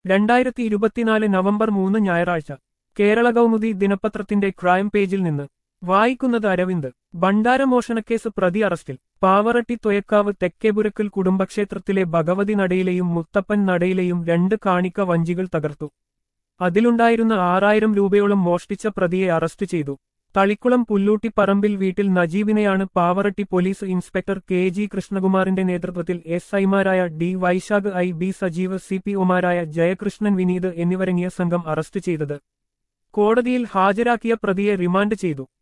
രണ്ടായിരത്തി ഇരുപത്തിനാല് നവംബർ മൂന്ന് ഞായറാഴ്ച കേരള കൗമുദി ദിനപത്രത്തിന്റെ ക്രൈം പേജിൽ നിന്ന് വായിക്കുന്നത് അരവിന്ദ് ഭണ്ഡാരമോഷണക്കേസ് പ്രതി അറസ്റ്റിൽ പാവറട്ടി തൊയക്കാവ് തെക്കേപുരക്കൽ കുടുംബക്ഷേത്രത്തിലെ ഭഗവതി നടയിലെയും മുത്തപ്പൻ നടയിലെയും രണ്ട് കാണിക്ക വഞ്ചികൾ തകർത്തു അതിലുണ്ടായിരുന്ന ആറായിരം രൂപയോളം മോഷ്ടിച്ച പ്രതിയെ അറസ്റ്റ് ചെയ്തു തളിക്കുളം പുല്ലൂട്ടിപ്പറമ്പിൽ വീട്ടിൽ നജീബിനെയാണ് Pavaratty police inspector K G കൃഷ്ണകുമാറിന്റെ നേതൃത്വത്തിൽ എസ് ഐമാരായ D Vaisakh I B Sajeev C P ഒമാരായ ജയകൃഷ്ണൻ വിനീത് എന്നിവരങ്ങിയ സംഘം അറസ്റ്റ് ചെയ്തത് കോടതിയിൽ ഹാജരാക്കിയ പ്രതിയെ റിമാൻഡ് ചെയ്തു